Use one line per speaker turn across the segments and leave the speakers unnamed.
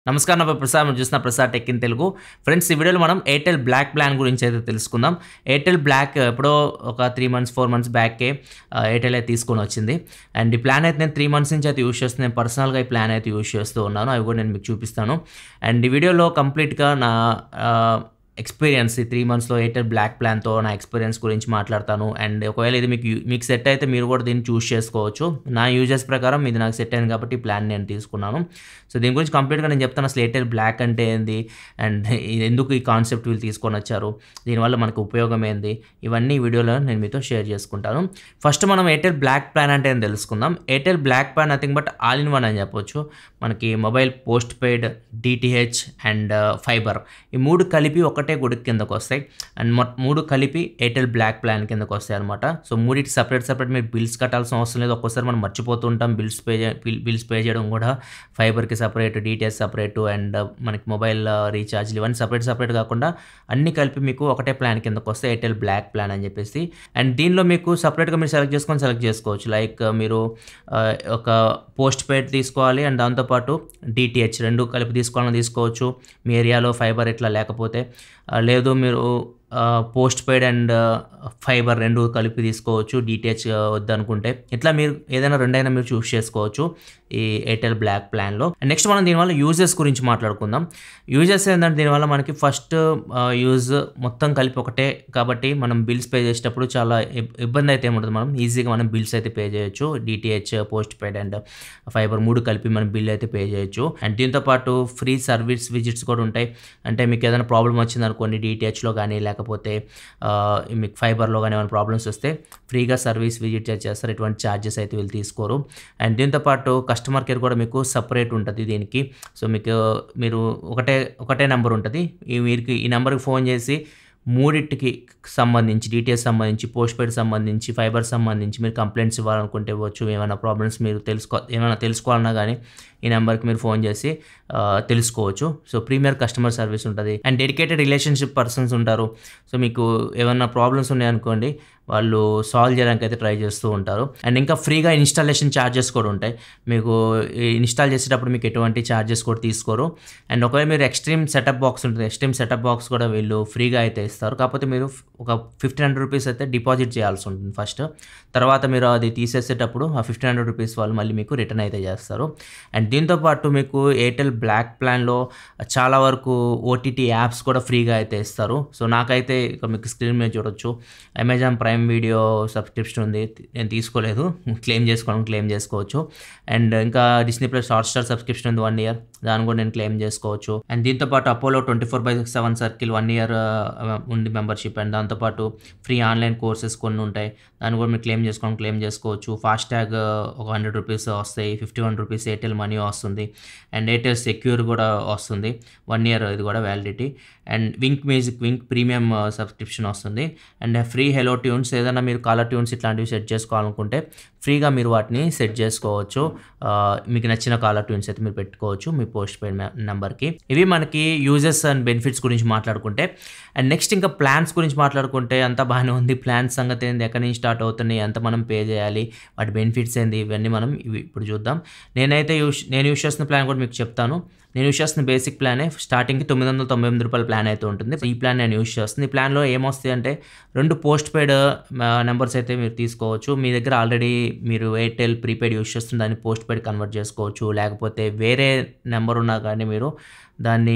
నమస్కారం నా పేరు ప్రసాద్ మీరు చూసిన Prasad tech in Telugu friends ఈ వీడియోలో మనం ఎయిర్టెల్ బ్లాక్ ప్లాన్ గురించి అయితే తెలుసుకుందాం ఎయిర్టెల్ బ్లాక్ ఎప్పుడో ఒక త్రీ మంత్స్ ఫోర్ మంత్స్ బ్యాకే ఎయిర్టెల్ అయితే తీసుకొని వచ్చింది అండ్ ఈ ప్లాన్ అయితే నేను త్రీ మంత్స్ నుంచి అయితే యూస్ చేస్తున్నాను నేను పర్సనల్గా ఈ ప్లాన్ అయితే యూస్ చేస్తూ ఉన్నాను అవి కూడా నేను మీకు చూపిస్తాను అండ్ ఈ వీడియోలో కంప్లీట్గా నా ఎక్స్పీరియన్స్ ఈ త్రీ మంత్స్లో ఎయిర్టెల్ బ్లాక్ ప్లాన్తో నా ఎక్స్పీరియన్స్ గురించి మాట్లాడతాను అండ్ ఒకవేళ ఇది మీకు మీకు సెట్ అయితే మీరు కూడా దీన్ని చూస్ చేసుకోవచ్చు నా యూజెస్ ప్రకారం ఇది నాకు సెట్ అయింది కాబట్టి ఈ ప్లాన్ నేను తీసుకున్నాను సో దీని గురించి కంప్లీట్గా నేను చెప్తాను అసలు ఎయిర్టెల్ బ్లాక్ అంటే ఏంది అండ్ ఇది ఎందుకు ఈ కాన్సెప్ట్ వీళ్ళు తీసుకొని వచ్చారు దీనివల్ల మనకు ఉపయోగం ఏంది ఇవన్నీ ఈ వీడియోలో నేను మీతో షేర్ చేసుకుంటాను ఫస్ట్ మనం ఎయిర్టెల్ బ్లాక్ ప్లాన్ అంటే ఏం తెలుసుకుందాం Airtel black plan nothing but all in one అని చెప్పొచ్చు మనకి mobile post paid DTH and fibre ఈ మూడు కలిపి ఒకటే గుడికి కిందకు వస్తాయి అండ్ మొ మూడు కలిపి ఎయిర్టెల్ బ్లాక్ ప్లాన్ కిందకు వస్తాయి అనమాట సో మూడింటి సపరేట్ సపరేట్ మీరు బిల్స్ కట్టాల్సిన అవసరం లేదు ఒక్కోసారి మనం మర్చిపోతూ ఉంటాం బిల్స్ పే బిల్స్ పే చేయడం కూడా ఫైబర్కి సపరేట్ డిటిహెచ్ సపరేట్ అండ్ మనకి మొబైల్ రీఛార్జ్లు ఇవన్నీ సపరేట్ సపరేట్ కాకుండా అన్ని కలిపి మీకు ఒకటే ప్లాన్ కిందకు వస్తే ఎయిర్టెల్ బ్లాక్ ప్లాన్ అని చెప్పేసి అండ్ దీనిలో మీకు సపరేట్గా మీరు సెలెక్ట్ చేసుకొని సెలెక్ట్ చేసుకోవచ్చు లైక్ మీరు ఆ, ఒక పోస్ట్ పెయిడ్ తీసుకోవాలి అండ్ దాంతోపాటు డిటిహెచ్ రెండు కలిపి తీసుకోవాలని తీసుకోవచ్చు మీ ఏరియాలో ఫైబర్ ఇట్లా లేకపోతే ఆ, లేదు మీరు పోస్ట్ పెయిడ్ అండ్ ఫైబర్ రెండు కలిపి తీసుకోవచ్చు డిటిహెచ్ వద్దనుకుంటే ఇట్లా మీరు ఏదైనా రెండైనా మీరు చూస్ చేసుకోవచ్చు ఈ ఎయిర్టెల్ బ్లాక్ ప్లాన్లో అండ్ నెక్స్ట్ మనం దీనివల్ల యూజెస్ గురించి మాట్లాడుకుందాం యూజెస్ ఏంటంటే దీనివల్ల మనకి ఫస్ట్ యూజ్ మొత్తం కలిపి ఒకటే కాబట్టి మనం బిల్స్ పే చేసేటప్పుడు చాలా ఇబ్- ఇబ్బంది అయితే ఏముంటుంది మనం ఈజీగా మనం బిల్స్ అయితే పే చేయొచ్చు DTH post paid and fibre మూడు కలిపి మనం బిల్ అయితే పే చేయొచ్చు అండ్ దీంతో పాటు ఫ్రీ సర్వీస్ విజిట్స్ కూడా ఉంటాయి అంటే మీకు ఏదైనా ప్రాబ్లం వచ్చింది అనుకోండి డిటిహెచ్లో కానీ లేకపోతే ఆ, మీకు ఫైబర్లో కానీ ఏమైనా ప్రాబ్లమ్స్ వస్తే ఫ్రీగా సర్వీస్ విజిట్ చేస్తారు ఎటువంటి ఛార్జెస్ అయితే వీళ్ళు తీసుకోరు అండ్ దీంతో పాటు కస్టమర్ కేర్ కూడా మీకు సపరేట్ ఉంటుంది దీనికి సో మీకు మీరు ఒకటే ఒకటే నెంబర్ ఉంటుంది ఈ మీరు ఈ నెంబర్కి ఫోన్ చేసి మూడింటికి సంబంధించి డీటెయిల్స్ సంబంధించి పోస్ట్ పెయిడ్ సంబంధించి ఫైబర్ సంబంధించి మీరు కంప్లైంట్స్ ఇవ్వాలనుకుంటే ఇవ్వచ్చు ఏమైనా ప్రాబ్లమ్స్ మీరు తెలుసుకో ఏమైనా తెలుసుకోవాలన్నా కానీ ఈ నెంబర్కి మీరు ఫోన్ చేసి ఆ, తెలుసుకోవచ్చు సో ప్రీమియర్ కస్టమర్ సర్వీస్ ఉంటుంది అండ్ డెడికేటెడ్ రిలేషన్షిప్ పర్సన్స్ ఉంటారు సో మీకు ఏమైనా ప్రాబ్లమ్స్ ఉన్నాయనుకోండి వాళ్ళు సాల్వ్ చేయడానికి అయితే ట్రై చేస్తూ ఉంటారు అండ్ ఇంకా ఫ్రీగా ఇన్స్టాలేషన్ ఛార్జెస్ కూడా ఉంటాయి మీకు ఇన్స్టాల్ చేసేటప్పుడు మీకు ఎటువంటి ఛార్జెస్ కూడా తీసుకోరు అండ్ ఒకవేళ మీరు ఎక్స్ట్రీమ్ సెటప్ బాక్స్ ఉంటుంది ఎక్స్ట్రీమ్ సెటప్ బాక్స్ కూడా వీళ్ళు ఫ్రీగా అయితే ఇస్తారు కాకపోతే మీరు ఒక ఫిఫ్టీన్ హండ్రెడ్ రూపీస్ అయితే డిపాజిట్ చేయాల్సి ఉంటుంది ఫస్ట్ తర్వాత మీరు అది తీసేసేటప్పుడు ఆ ఫిఫ్టీన్ హండ్రెడ్ రూపీస్ వాళ్ళు మళ్ళీ మీకు రిటర్న్ అయితే చేస్తారు అండ్ దీంతో పాటు మీకు ఎయిర్టెల్ బ్లాక్ ప్లాన్లో చాలా వరకు ఓటీటీ యాప్స్ కూడా ఫ్రీగా అయితే ఇస్తారు సో నాకైతే ఇక మీకు స్క్రీన్ మీద చూడొచ్చు అమెజాన్ ప్రైమ్ వీడియో సబ్స్క్రిప్షన్ ఉంది నేను తీసుకోలేదు క్లెయిమ్ చేసుకోవడం క్లెయిమ్ చేసుకోవచ్చు అండ్ ఇంకా డిస్నీ ప్లస్ హాట్స్టార్ సబ్స్క్రిప్షన్ ఉంది వన్ ఇయర్ దాన్ని కూడా నేను క్లెయిమ్ చేసుకోవచ్చు అండ్ దీంతో పాటు Apollo twenty four by seven circle one year ఉంది మెంబర్షిప్ అండ్ దాంతోపాటు ఫ్రీ ఆన్లైన్ కోర్సెస్ కొన్ని ఉంటాయి దాన్ని కూడా మీరు క్లెయిమ్ చేసుకోవడం క్లెయిమ్ చేసుకోవచ్చు ఫాస్ట్ ట్యాగ్ ఒక హండ్రెడ్ రూపీస్ వస్తాయి fifty one rupees Airtel money వస్తుంది అండ్ ఎయిర్టెల్ సెక్యూర్ కూడా వస్తుంది వన్ ఇయర్ ఇది కూడా validity and Wynk music Wynk premium subscription వస్తుంది అండ్ ఫ్రీ హెలో ట్యూన్స్ ఏదైనా మీరు కాలర్ ట్యూన్స్ ఇట్లాంటివి సెట్ చేసుకోవాలనుకుంటే ఫ్రీగా మీరు వాటిని సెట్ చేసుకోవచ్చు ఆ, మీకు నచ్చిన కాలర్ ట్యూన్స్ అయితే మీరు పెట్టుకోవచ్చు మీ పోస్ట్ పెయిడ్ నెంబర్కి ఇవి మనకి యూజెస్ అండ్ బెనిఫిట్స్ గురించి మాట్లాడుకుంటే అండ్ నెక్స్ట్ ఇంకా ప్లాన్స్ గురించి మాట్లాడుకుంటే అంత బాగానే ఉంది ప్లాన్స్ సంగతి ఏంది ఎక్కడి నుంచి స్టార్ట్ అవుతున్నాయి ఎంత మనం పే చేయాలి వాటి బెనిఫిట్స్ ఏంది ఇవన్నీ మనం ఇవి ఇప్పుడు చూద్దాం నేనైతే యూస్ నేను యూస్ చేస్తున్న ప్లాన్ కూడా మీకు చెప్తాను నేను యూస్ చేస్తున్న బేసిక్ ప్లానే స్టార్టింగ్కి తొమ్మిది వందల తొంభై ఎనిమిది రూపాయల ప్లాన్ అయితే ఉంటుంది ఈ ప్లాన్ నేను యూస్ చేస్తుంది ఈ ప్లాన్లో ఏమొస్తాయి అంటే రెండు పోస్ట్ పెయిడ్ నెంబర్స్ అయితే మీరు తీసుకోవచ్చు మీ దగ్గర ఆల్రెడీ మీరు ఎయిర్టెల్ ప్రీపెయిడ్ యూస్ చేస్తున్న దాన్ని పోస్ట్ పెయిడ్ కన్వర్ట్ చేసుకోవచ్చు లేకపోతే వేరే నెంబర్ ఉన్నా కానీ మీరు దాన్ని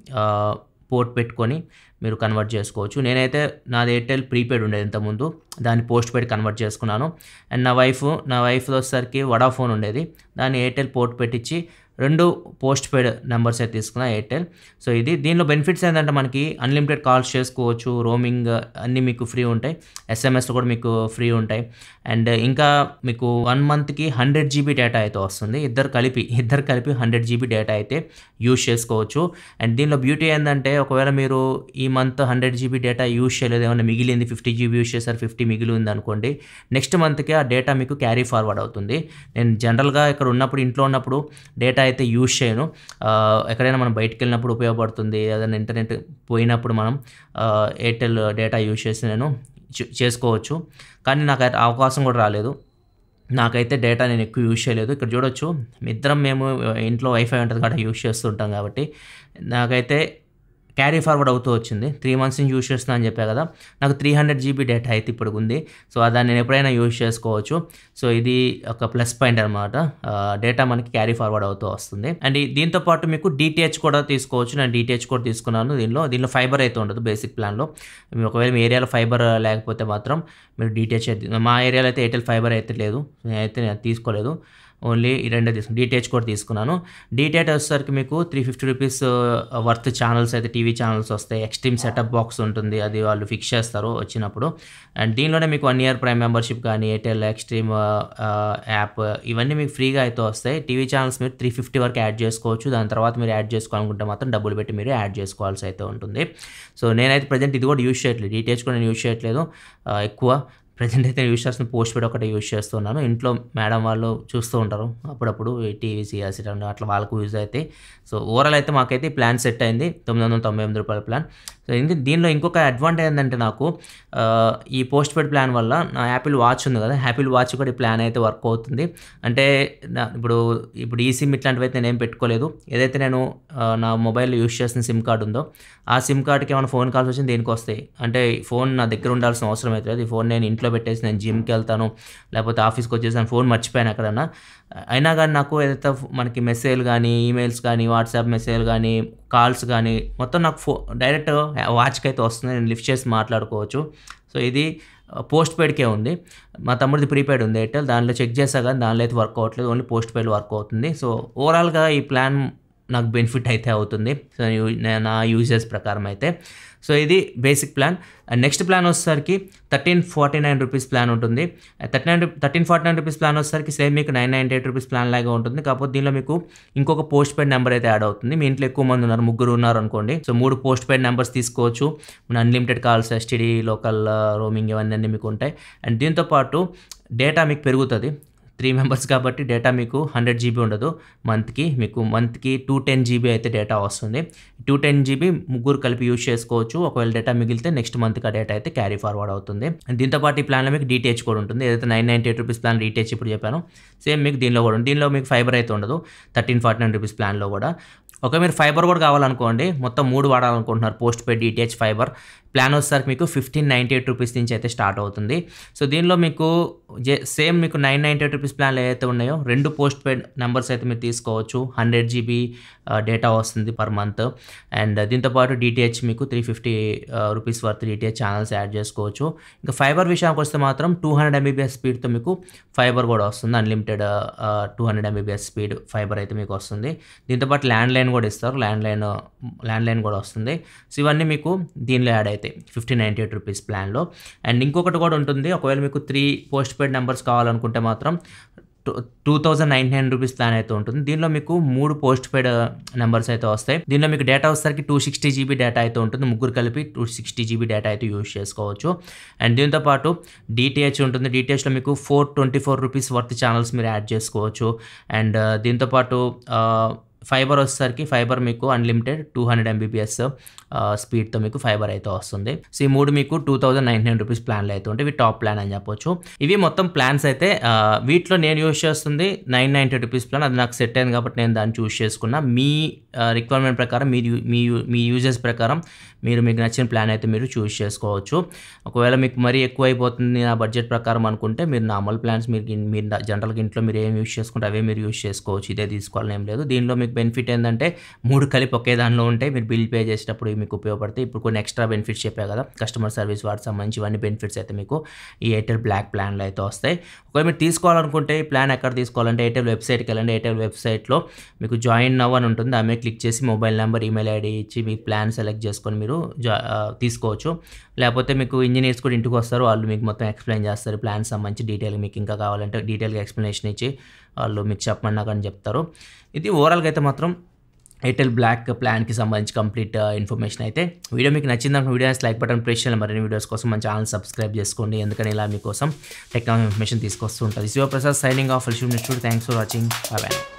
పోర్ట్ పెట్టుకొని మీరు కన్వర్ట్ చేసుకోవచ్చు నేనైతే నాది ఎయిర్టెల్ ప్రీపెయిడ్ ఉండేది ఇంతకుముందు దాన్ని పోస్ట్ పెయిడ్ కన్వర్ట్ చేసుకున్నాను అండ్ నా వైఫ్ నా వైఫ్లో వచ్చేసరికి వడాఫోన్ ఉండేది దాన్ని ఎయిర్టెల్ పోర్ట్ పెట్టించి రెండు పోస్ట్ పెయిడ్ నెంబర్స్ అయితే తీసుకున్నా ఎయిర్టెల్ సో ఇది దీనిలో బెనిఫిట్స్ ఏంటంటే మనకి అన్లిమిటెడ్ కాల్స్ చేసుకోవచ్చు రోమింగ్ అన్నీ మీకు ఫ్రీ ఉంటాయి ఎస్ఎంఎస్ కూడా మీకు ఫ్రీ ఉంటాయి అండ్ ఇంకా మీకు వన్ మంత్కి హండ్రెడ్ జీబీ డేటా అయితే వస్తుంది ఇద్దరు కలిపి ఇద్దరు కలిపి హండ్రెడ్ జీబీ డేటా అయితే యూజ్ చేసుకోవచ్చు అండ్ దీనిలో బ్యూటీ ఏంటంటే ఒకవేళ మీరు ఈ month hundred GB data use చేయలేదు ఏమైనా మిగిలింది ఫిఫ్టీ జీబీ యూజ్ చేశారు ఫిఫ్టీ మిగిలింది అనుకోండి నెక్స్ట్ మంత్కి ఆ డేటా మీకు క్యారీ ఫార్వర్డ్ అవుతుంది నేను జనరల్గా ఇక్కడ ఉన్నప్పుడు ఇంట్లో ఉన్నప్పుడు డేటా అయితే యూజ్ చేయను ఆ, ఎక్కడైనా మనం బయటికి వెళ్ళినప్పుడు ఉపయోగపడుతుంది ఏదైనా ఇంటర్నెట్ పోయినప్పుడు మనం ఆ, ఎయిర్టెల్ డేటా యూజ్ చేసి నేను చే- చేసుకోవచ్చు కానీ నాకు ఆ అవకాశం కూడా రాలేదు నాకైతే డేటా నేను ఎక్కువ యూజ్ చేయలేదు ఇక్కడ చూడొచ్చు ఇద్దరం మేము ఇంట్లో వైఫై ఉంటుంది కాబట్టి యూజ్ చేస్తుంటాం కాబట్టి నాకైతే క్యారీ ఫార్వర్డ్ అవుతూ వచ్చింది త్రీ మంత్స్ నుంచి యూజ్ చేస్తున్నా అని చెప్పా కదా నాకు త్రీ హండ్రెడ్ జీబీ డేటా అయితే ఇప్పుడు ఉంది సో దాన్ని నేను ఎప్పుడైనా యూజ్ చేసుకోవచ్చు సో ఇది ఒక ప్లస్ పాయింట్ అనమాట డేటా మనకి క్యారీ ఫార్వర్డ్ అవుతూ వస్తుంది అండ్ ఈ- దీంతో పాటు మీకు డిటిహెచ్ కూడా తీసుకోవచ్చు నేను డిటిహెచ్ కూడా తీసుకున్నాను దీనిలో దీనిలో ఫైబర్ అయితే ఉండదు బేసిక్ ప్లాన్లో మీ ఒకవేళ మీ ఏరియాలో ఫైబర్ లేకపోతే మాత్రం మీరు డిటిహెచ్ మా ఏరియాలో అయితే ఎయిర్టెల్ ఫైబర్ అయితే లేదు నేనైతే నేను తీసుకోలేదు ఓన్లీ ఈ రెండే తీసుకున్నాను డిటిహెచ్ కూడా తీసుకున్నాను డిటిహెచ్ వచ్చేసరికి మీకు three fifty rupees worth channels అయితే టీవీ ఛానల్స్ వస్తాయి ఎక్స్ట్రీమ్ సెటప్ బాక్స్ ఉంటుంది అది వాళ్ళు ఫిక్స్ చేస్తారు వచ్చినప్పుడు అండ్ దీనిలోనే మీకు వన్ ఇయర్ ప్రైమ్ మెంబర్షిప్ కానీ ఎయిర్టెల్ ఎక్స్ట్రీమ్ యాప్ ఇవన్నీ మీకు ఫ్రీగా అయితే వస్తాయి టీవీ ఛానల్స్ మీరు త్రీ ఫిఫ్టీ వరకు యాడ్ చేసుకోవచ్చు దాని తర్వాత మీరు యాడ్ చేసుకోవాలనుకుంటే మాత్రం డబ్బులు పెట్టి మీరు యాడ్ చేసుకోవాల్సి అయితే ఉంటుంది సో నేనైతే ప్రజెంట్ ఇది కూడా యూజ్ చేయట్లేదు డిటిహెచ్ కూడా నేను యూజ్ చేయట్లేదు ఆ, ఎక్కువ ప్రజెంట్ అయితే యూజ్ చేస్తున్న పోస్ట్ పెడ్ ఒకటే యూజ్ చేస్తున్నాను ఇంట్లో మేడం వాళ్ళు చూస్తూ ఉంటారు అప్పుడప్పుడు టీవీ సిఆర్సీ అట్లా వాళ్ళకు యూజ్ అయితే సో ఓవరాల్ అయితే మాకైతే ఈ ప్లాన్ సెట్ అయింది తొమ్మిది వందల తొంభై ఎనిమిది రూపాయల ప్లాన్ సో ఇంక దీనిలో ఇంకొక అడ్వాంటేజ్ ఏంటంటే నాకు ఆ, ఈ పోస్ట్ పెయిడ్ ప్లాన్ వల్ల నా యాపిల్ వాచ్ ఉంది కదా యాపిల్ వాచ్ కూడా ఈ ప్లాన్ అయితే వర్క్ అవుతుంది అంటే నా- ఇప్పుడు ఇప్పుడు ఈ సిమ్ ఇట్లాంటివి అయితే నేను పెట్టుకోలేదు ఏదైతే నేను ఆ, నా మొబైల్లో యూస్ చేసిన సిమ్ కార్డు ఉందో ఆ సిమ్ కార్డ్కి ఏమైనా ఫోన్ కాల్స్ వచ్చింది దేనికి వస్తాయి అంటే ఈ ఫోన్ నా దగ్గర ఉండాల్సిన అవసరం అయితే లేదు ఈ ఫోన్ నేను ఇంట్లో పెట్టేసి నేను జిమ్కి వెళ్తాను లేకపోతే ఆఫీస్కి వచ్చేసి నేను ఫోన్ మర్చిపోయాను ఎక్కడన్నా అయినా కానీ నాకు ఏదైతే మనకి మెసేజ్ కానీ ఈమెయిల్స్ కానీ వాట్సాప్ మెసేజ్ కానీ కాల్స్ కానీ మొత్తం నాకు ఫో డైరెక్ట్ వాచ్కి అయితే వస్తుంది నేను లిఫ్ట్ చేసి మాట్లాడుకోవచ్చు సో ఇది పోస్ట్ పెయిడ్కే ఉంది మా తమ్ముడిది ప్రీపెయిడ్ ఉంది ఎయిర్టెల్ దానిలో చెక్ చేసా కానీ దానిలో అయితే వర్క్ అవ్వట్లేదు ఓన్లీ పోస్ట్ పెయిడ్ వర్క్ అవుతుంది సో ఓవరాల్గా ఈ ప్లాన్ నాకు బెనిఫిట్ అయితే అవుతుంది సో యూ- నే- నా యూజెస్ ప్రకారం అయితే సో ఇది basic plan and next plan వచ్చేసరికి thirteen forty nine rupees plan ఉంటుంది thirty nine thirteen forty nine rupees plan వచ్చేసరికి సేమ్ మీకు nine ninety eight rupees plan లాగా ఉంటుంది కాకపోతే దీనిలో మీకు ఇంకొక పోస్ట్ పెయిడ్ నెంబర్ అయితే యాడ్ అవుతుంది మీ ఇంట్లో ఎక్కువ మంది ఉన్నారు ముగ్గురు ఉన్నారు అనుకోండి సో మూడు పోస్ట్ పెయిడ్ నెంబర్స్ తీసుకోవచ్చు unlimited calls STD local roaming ఇవన్నీ అన్నీ మీకు ఉంటాయి అండ్ దీంతో పాటు డేటా మీకు పెరుగుతుంది త్రీ మెంబర్స్ కాబట్టి డేటా మీకు హండ్రెడ్ జీబీ ఉండదు మంత్కి మీకు మంత్కి టూ టెన్ జీబీ అయితే డేటా వస్తుంది టూ టెన్ జీబీ ముగ్గురు కలిపి యూజ్ చేసుకోవచ్చు ఒకవేళ డేటా మిగిలితే నెక్స్ట్ మంత్కి ఆ డేటా అయితే క్యారీ ఫార్వర్డ్ అవుతుంది దీంతో పాటు ఈ ప్లాన్లో మీకు డిటిహెచ్ కూడా ఉంటుంది ఏదైతే nine ninety eight rupees plan DTH ఇప్పుడు చెప్పాను సేమ్ మీకు దీనిలో కూడా ఉంది దీనిలో మీకు ఫైబర్ అయితే ఉండదు థర్టీన్ ఫార్టీ నైన్ రూపీస్ ప్లాన్లో కూడా ఒక మీరు ఫైబర్ కూడా కావాలనుకోండి మొత్తం మూడు వాడాలనుకుంటున్నారు post paid DTH fibre plan వచ్చేసరికి మీకు ఫిఫ్టీన్ నైంటీ ఎయిట్ రూపీస్ నుంచి అయితే స్టార్ట్ అవుతుంది సో దీనిలో మీకు జే సేమ్ మీకు నైన్ నైంటీ ఎయిట్ రూపీస్ ప్లాన్లు ఏవైతే ఉన్నాయో రెండు పోస్ట్ పెయిడ్ నెంబర్స్ అయితే మీరు తీసుకోవచ్చు హండ్రెడ్ జీబీ డేటా వస్తుంది పర్ మంత్ అండ్ దీంతోపాటు డిటిహెచ్ మీకు three fifty rupees worth DTH channels add చేసుకోవచ్చు ఇంకా ఫైబర్ విషయానికి వస్తే మాత్రం టూ హండ్రెడ్ ఎంబీబీఎస్ స్పీడ్తో మీకు ఫైబర్ కూడా వస్తుంది unlimited two hundred Mbps speed fibre అయితే మీకు వస్తుంది దీంతోపాటు ల్యాండ్ లైన్ కూడా ఇస్తారు ల్యాండ్ లైన్ ల్యాండ్ లైన్ కూడా వస్తుంది సో ఇవన్నీ మీకు దీనిలో యాడ్ అవుతాయి ఫిఫ్టీ నైంటీ ఎయిట్ రూపీస్ ప్లాన్లో అండ్ ఇంకొకటి కూడా ఉంటుంది ఒకవేళ మీకు త్రీ పోస్ట్ పెయిడ్ నెంబర్స్ కావాలనుకుంటే మాత్రం two thousand nine hundred rupees plan అయితే ఉంటుంది దీనిలో మీకు మూడు పోస్ట్ పెయిడ్ నెంబర్స్ అయితే వస్తాయి దీనిలో మీకు డేటా వచ్చేసరికి టూ సిక్స్టీ జీబీ డేటా అయితే ఉంటుంది ముగ్గురు కలిపి టూ సిక్స్టీ జీబీ డేటా అయితే యూజ్ చేసుకోవచ్చు అండ్ దీంతో పాటు డిటిహెచ్ ఉంటుంది డిటిహెచ్లో మీకు four twenty four rupees worth channels మీరు యాడ్ చేసుకోవచ్చు అండ్ దీంతో పాటు ఫైబర్ వచ్చేసరికి ఫైబర్ మీకు అన్లిమిటెడ్ టూ హండ్రెడ్ ఎంబీపీఎస్ స్పీడ్తో మీకు ఫైబర్ అయితే వస్తుంది సో ఈ మూడు మీకు two thousand nine hundred rupees ప్లాన్లు అయితే ఉంటాయి ఇవి టాప్ ప్లాన్ అని చెప్పొచ్చు ఇవి మొత్తం ప్లాన్స్ అయితే ఆ, వీటిలో నేను యూస్ చేస్తుంది నైన్ నైంటీ రూపీస్ ప్లాన్ అది నాకు సెట్ అయింది కాబట్టి నేను దాన్ని చూస్ చేసుకున్నా మీ రిక్వైర్మెంట్ ప్రకారం మీరు యూ- మీ యూ- మీ యూజెస్ ప్రకారం మీరు మీకు నచ్చిన ప్లాన్ అయితే మీరు చూస్ చేసుకోవచ్చు ఒకవేళ మీకు మరీ ఎక్కువ అయిపోతుంది నా బడ్జెట్ ప్రకారం అనుకుంటే మీరు నార్మల్ ప్లాన్స్ మీరు ఇన్- మీరు జనరల్గా ఇంట్లో మీరు ఏం యూస్ చేసుకుంటే అవే మీరు యూస్ చేసుకోవచ్చు ఇదే తీసుకోవాలని ఏం లేదు దీనిలో మీకు బెనిఫిట్ ఏంటంటే మూడు కలిపి ఒకే దానిలో ఉంటే మీరు బిల్ పే చేసేటప్పుడు ఇవి మీకు ఉపయోగపడతాయి ఇప్పుడు కొన్ని ఎక్స్ట్రా బెనిఫిట్స్ చెప్పా కదా కస్టమర్ సర్వీస్ వాటికి సంబంధించి ఇవన్నీ బెనిఫిట్స్ అయితే మీకు ఈ ఎయిర్టెల్ బ్లాక్ ప్లాన్లో అయితే వస్తాయి ఒకవేళ మీరు తీసుకోవాలనుకుంటే ఈ ప్లాన్ ఎక్కడ తీసుకోవాలంటే ఎయిర్టెల్ వెబ్సైట్కి వెళ్ళండి ఎయిర్టెల్ వెబ్సైట్లో మీకు జాయిన్ నవ్ అని ఉంటుంది ఆమె క్లిక్ చేసి మొబైల్ నెంబర్ ఈమెయిల్ ఐడి ఇచ్చి మీ ప్లాన్ సెలెక్ట్ చేసుకొని మీరు జా ఆ, తీసుకోవచ్చు లేకపోతే మీకు ఇంజనీర్స్ కూడా ఇంటికి వస్తారు వాళ్ళు మీకు మొత్తం ఎక్స్ప్లెయిన్ చేస్తారు ప్లాన్ సంబంధించి డీటెయిల్ మీకు ఇంకా కావాలంటే డీటెయిల్గా ఎక్స్ప్లెనేషన్ ఇచ్చి వాళ్ళు మీకు చెప్పమన్నా కానీ చెప్తారు ఇది ఓవరాల్గా అయితే మాత్రం ఎయిర్టెల్ బ్లాక్ ప్లాన్కి సంబంధించి కంప్లీట్ ఇన్ఫర్మేషన్ అయితే వీడియో మీకు నచ్చిందాక వీడియోస్ లైక్ బటన్ ప్రెస్ చేయాలి మరిన్ని వీడియోస్ కోసం మన ఛానల్ సబ్స్క్రైబ్ చేసుకోండి ఎందుకని ఇలా మీకోసం టెక్నాలజీ ఇన్ఫర్మేషన్ తీసుకొస్తూ ఉంటుంది శివప్రసాద్ సైనింగ్ ఆఫ్ అల్షూమ్ next thanks for watching bye